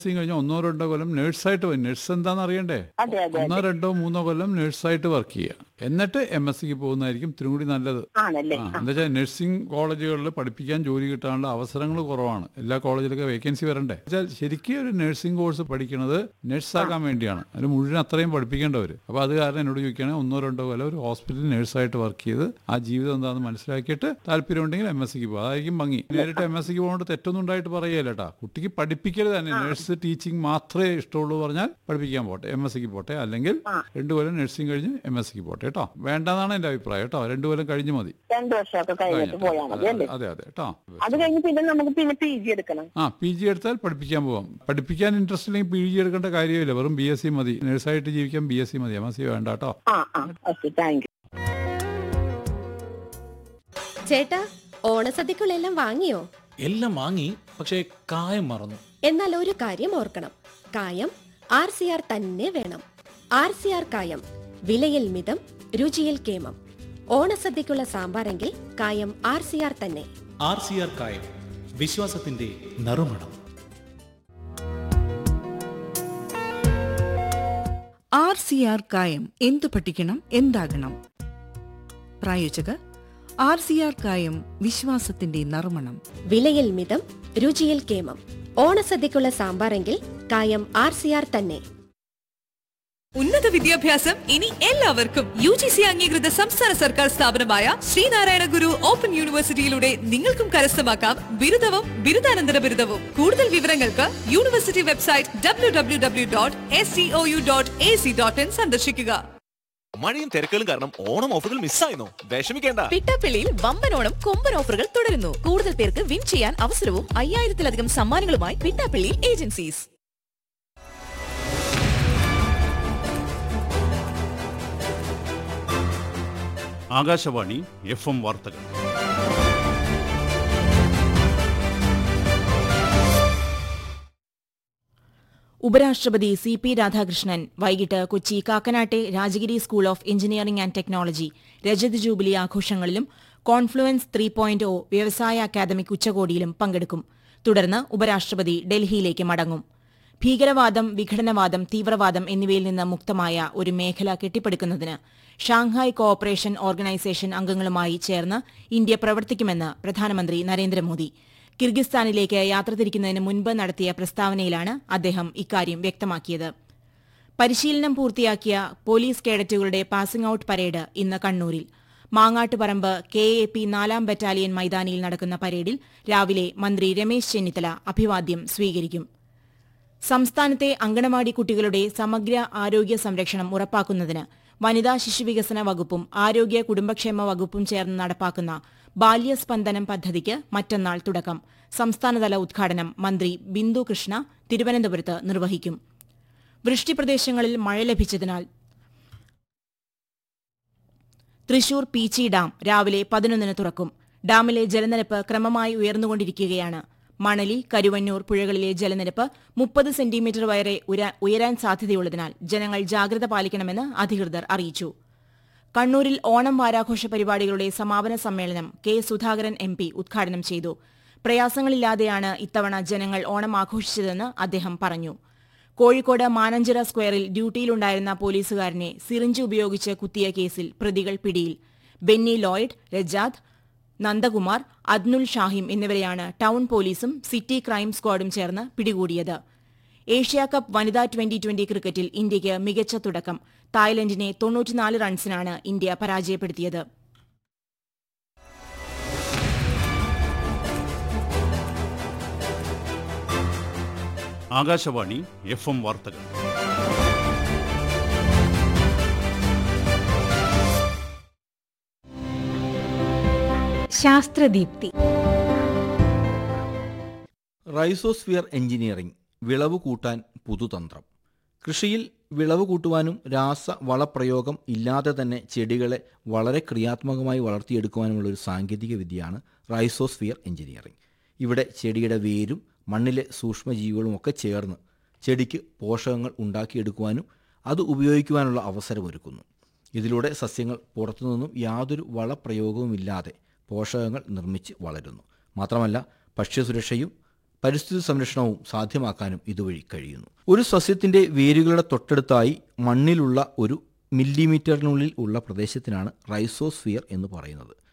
nursing കഴിഞ്ഞാൽ ഒന്നോ രണ്ടോ കൊല്ലം നഴ്സായിട്ട് പോയി നഴ്സ് എന്താണെന്ന് അറിയണ്ടേ അതെ അതെ ഒന്നോ രണ്ടോ മൂന്നോ കൊല്ലം നഴ്സായിട്ട് വർക്ക് ചെയ്യുക എന്നിട്ട് എം എസ് സിക്ക് പോകുന്നതായിരിക്കും ഇത്തിരി കൂടി നല്ലത് ആണല്ലേ ആ, എന്താ വെച്ചാൽ നഴ്സിംഗ് കോളേജുകളിൽ പഠിപ്പിക്കാൻ ജോലി കിട്ടാനുള്ള അവസരങ്ങൾ കുറവാണ് എല്ലാ കോളേജിലൊക്കെ വേക്കൻസി വരണ്ടേ വെച്ചാൽ ശരിക്കും ഒരു നഴ്സിംഗ് കോഴ്സ് പഠിക്കുന്നത് നഴ്സാക്കാൻ വേണ്ടിയാണ് അതിന് മുഴുവൻ അത്രയും പഠിപ്പിക്കേണ്ടവർ അപ്പോൾ അത് കാരണം എന്നോട് ചോദിക്കുകയാണെങ്കിൽ ഒന്നോ രണ്ടോ കൊല്ലം ഒരു ഹോസ്പിറ്റലിൽ നഴ്സായിട്ട് വർക്ക് ചെയ്ത് ആ ജീവിതം എന്താണെന്ന് മനസ്സിലാക്കിയിട്ട് താല്പര്യമുണ്ടെങ്കിൽ എം എസ് സിക്ക് പോകും അതായിരിക്കും ഭംഗി നേരിട്ട് എം എസ് സിക്ക് പോകുന്നത് തെറ്റൊന്നും ഉണ്ടായിട്ട് പറയുകയില്ല കേട്ടോ കുട്ടിക്ക് പഠിപ്പിക്കൽ തന്നെ നഴ്സ് ടീച്ചിങ് മാത്രമേ ഇഷ്ടമുള്ളൂ പറഞ്ഞാൽ പഠിപ്പിക്കാൻ പോട്ടെ എം എസ് സിക്ക് പോട്ടെ അല്ലെങ്കിൽ രണ്ടു കൊല്ലം നഴ്സിംഗ് കഴിഞ്ഞ് എം എസ് സിക്ക് പോട്ടെ കേട്ടോ വേണ്ടെന്നാണ് എന്റെ അഭിപ്രായം കേട്ടോ രണ്ടു കൊല്ലം കഴിഞ്ഞ് മതി രണ്ടു വർഷമൊക്കെ കഴിഞ്ഞിട്ട് പോയാൽ മതി അതെ അല്ലേ അതെ അതെ കേട്ടോ അത് കഴിഞ്ഞ് പിന്നെ നമുക്ക് പിന്നെ പി ജി എടുക്കണം ആ പി ജി എടുത്താൽ പഠിപ്പിക്കാൻ പോവാം പഠിപ്പിക്കാൻ ഇൻട്രസ്റ്റ് ഇല്ലെങ്കിൽ പി ജി എടുക്കേണ്ട കാര്യമില്ല വെറും ബി എസ് സി മതി നഴ്സായിട്ട് ജീവിക്കാൻ ബി എസ് സി മതി എം എസ് സി വേണ്ട കേട്ടോ ആ ആ ഓക്കെ താങ്ക് യു ചേട്ടാ ഓണസദ്യക്കുള്ളെല്ലാം വാങ്ങിയോ എല്ലാം വാങ്ങി പക്ഷേ കായം മറന്നു എന്നാൽ ഒരു കാര്യം ഓർക്കണം കായം ആർ സി ആർ തന്നെ വേണം ആർ സി ആർ കായം വിലയിൽ മിതം രുചിയിൽ കേമം ഓണസദ്യക്കുള്ള സാമ്പാറെങ്കിൽ കായം ആർ സി ആർ തന്നെ ആർ സി ആർ കായം വിശ്വാസത്തിന്റെ നറുമണം ആർ സി ആർ കായം എന്തു പഠിക്കണം എന്താകണം പ്രായോജകർ ആർ സി ആർ കായം വിശ്വാസത്തിന്റെ നറുമണം വിലയിൽ മിതം രുചിയിൽ കേമം ഓണസദ്യക്കുള്ള സാമ്പാറെങ്കിൽ കായം ആർ സി ആർ തന്നെ ഉന്നത വിദ്യാഭ്യാസം ഇനി എല്ലാവർക്കും യു ജി സി അംഗീകൃത സംസ്ഥാന സർക്കാർ സ്ഥാപനമായ ശ്രീനാരായണ ഗുരു ഓപ്പൺ യൂണിവേഴ്സിറ്റിയിലൂടെ നിങ്ങൾക്കും കരസ്ഥമാക്കാം ബിരുദവും ബിരുദാനന്തര ബിരുദവും കൂടുതൽ വിവരങ്ങൾക്ക് university website W W W dot S C O U dot A C dot in സന്ദർശിക്കുക മഴയും തിരക്കുകളും കാരണം ഓണം ഓഫറുകൾ മിസ്സായിരുന്നു വിഷമിക്കേണ്ട പിട്ടാപ്പിള്ളിയിൽ വമ്പൻ ഓണം കൊമ്പൻ ഓഫറുകൾ തുടരുന്നു കൂടുതൽ പേർക്ക് വിൻ ചെയ്യാൻ അവസരവും അയ്യായിരത്തിലധികം സമ്മാനങ്ങളുമായി Pittappillil agencies Akashvani F M വാർത്തകൾ ഉപരാഷ്ട്രപതി സി പി രാധാകൃഷ്ണൻ വൈകിട്ട് കൊച്ചി കാക്കനാട്ടെ Rajagiri school of engineering and technology രജത ജൂബിലി ആഘോഷങ്ങളിലും കോൺഫ്ലുവൻസ് ത്രീ പോയിന്റ് ഒ വ്യവസായ അക്കാദമിക് ഉച്ചകോടിയിലും പങ്കെടുക്കും തുടർന്ന് ഉപരാഷ്ട്രപതി ഡൽഹിയിലേക്ക് മടങ്ങും ഭീകരവാദം വിഘടനവാദം തീവ്രവാദം എന്നിവയിൽ നിന്ന് മുക്തമായ ഒരു മേഖല കെട്ടിപ്പടുക്കുന്നതിന് ഷാങ്ഹായ് കോഓപ്പറേഷൻ ഓർഗനൈസേഷൻ അംഗങ്ങളുമായി ചേർന്ന് ഇന്ത്യ പ്രവർത്തിക്കുമെന്ന് പ്രധാനമന്ത്രി നരേന്ദ്രമോദി കിർഗിസ്ഥാനിലേക്ക് യാത്ര തിരിക്കുന്നതിന് മുൻപ് നടത്തിയ പ്രസ്താവനയിലാണ് അദ്ദേഹം ഇക്കാര്യം വ്യക്തമാക്കിയത് പരിശീലനം പൂർത്തിയാക്കിയ പോലീസ് കേഡറ്റുകളുടെ പാസിംഗ് ഔട്ട് പരേഡ് ഇന്ന് കണ്ണൂരിൽ മാങ്ങാട്ടുപറമ്പ് കെ എ പി നാലാം ബറ്റാലിയൻ മൈതാനിയിൽ നടക്കുന്ന പരേഡിൽ രാവിലെ മന്ത്രി രമേശ് ചെന്നിത്തല അഭിവാദ്യം സ്വീകരിക്കും സംസ്ഥാനത്തെ അങ്കണവാടി കുട്ടികളുടെ സമഗ്ര ആരോഗ്യ സംരക്ഷണം ഉറപ്പാക്കുന്നതിന് വനിതാ ശിശുവികസന വകുപ്പും ആരോഗ്യ കുടുംബക്ഷേമ വകുപ്പും ചേർന്ന് നടപ്പാക്കുന്ന ബാല്യസ്പന്ദനം പദ്ധതിക്ക് മറ്റന്നാൾ തുടക്കം സംസ്ഥാനതല ഉദ്ഘാടനം മന്ത്രി ബിന്ദു കൃഷ്ണ തിരുവനന്തപുരത്ത് നിർവഹിക്കും വൃഷ്ടിപ്രദേശങ്ങളിൽ മഴ ലഭിച്ചതിനാൽ തൃശൂർ പീച്ചി ഡാം രാവിലെ പതിനൊന്നിന് തുറക്കും ഡാമിലെ ജലനിരപ്പ് ക്രമമായി ഉയർന്നുകൊണ്ടിരിക്കുകയാണ് മണലി കരുവന്നൂർ പുഴകളിലെ ജലനിരപ്പ് മുപ്പത് സെന്റിമീറ്റർ വരെ ഉര- ഉയരാൻ സാധ്യതയുള്ളതിനാൽ ജനങ്ങൾ ജാഗ്രത പാലിക്കണമെന്ന് അധികൃതർ അറിയിച്ചു കണ്ണൂരിൽ ഓണം വാരാഘോഷ പരിപാടികളുടെ സമാപന സമ്മേളനം കെ സുധാകരൻ എം പി ഉദ്ഘാടനം ചെയ്തു പ്രയാസങ്ങളില്ലാതെയാണ് ഇത്തവണ ജനങ്ങൾ ഓണം ആഘോഷിച്ചതെന്ന് അദ്ദേഹം പറഞ്ഞു കോഴിക്കോട് മാനഞ്ചിറ സ്ക്വയറിൽ ഡ്യൂട്ടിയിലുണ്ടായിരുന്ന പോലീസുകാരനെ സിറിഞ്ച് ഉപയോഗിച്ച് കുത്തിയ കേസിൽ പ്രതികൾ പിടിയിൽ ബെന്നി ലോയിഡ് രജാദ് നന്ദകുമാർ അദ്നുൽ ഷാഹിം എന്നിവരെയാണ് ടൗൺ പോലീസും സിറ്റി ക്രൈം സ്ക്വാഡും ചേർന്ന് പിടികൂടിയത് ഏഷ്യാകപ്പ് വനിതാ ട്വന്റി ട്വന്റി ക്രിക്കറ്റിൽ ഇന്ത്യയ്ക്ക് മികച്ച തുടക്കം തായ്ലൻഡിനെ തൊണ്ണൂറ്റിനാല് റൺസിനാണ് ഇന്ത്യ പരാജയപ്പെടുത്തിയത് ആകാശവാണി എഫ് എം വാർത്തകൾ ശാസ്ത്രദീപ്തി റൈസോസ്ഫിയർ എഞ്ചിനീയറിംഗ് വിളവ് കൂട്ടാൻ പുതുതന്ത്രം കൃഷിയിൽ വിളവ് കൂട്ടുവാനും രാസ വളപ്രയോഗം ഇല്ലാതെ തന്നെ ചെടികളെ വളരെ ക്രിയാത്മകമായി വളർത്തിയെടുക്കുവാനുമുള്ള ഒരു സാങ്കേതിക വിദ്യയാണ് റൈസോസ്ഫിയർ എഞ്ചിനീയറിംഗ് ഇവിടെ ചെടിയുടെ വേരും മണ്ണിലെ സൂക്ഷ്മജീവികളും ഒക്കെ ചേർന്ന് ചെടിക്ക് പോഷകങ്ങൾ ഉണ്ടാക്കിയെടുക്കുവാനും അത് ഉപയോഗിക്കുവാനുള്ള അവസരമൊരുക്കുന്നു ഇതിലൂടെ സസ്യങ്ങൾ പുറത്തുനിന്നും യാതൊരു വളപ്രയോഗവുമില്ലാതെ പോഷകങ്ങൾ നിർമ്മിച്ച് വളരുന്നു മാത്രമല്ല ഭക്ഷ്യസുരക്ഷയും പരിസ്ഥിതി സംരക്ഷണവും സാധ്യമാക്കാനും ഇതുവഴി കഴിയുന്നു ഒരു സസ്യത്തിന്റെ വേരുകളുടെ തൊട്ടടുത്തായി മണ്ണിലുള്ള ഒരു മില്ലിമീറ്ററിനുള്ളിൽ ഉള്ള പ്രദേശത്തിനാണ് റൈസോസ്ഫിയർ എന്ന് പറയുന്നത്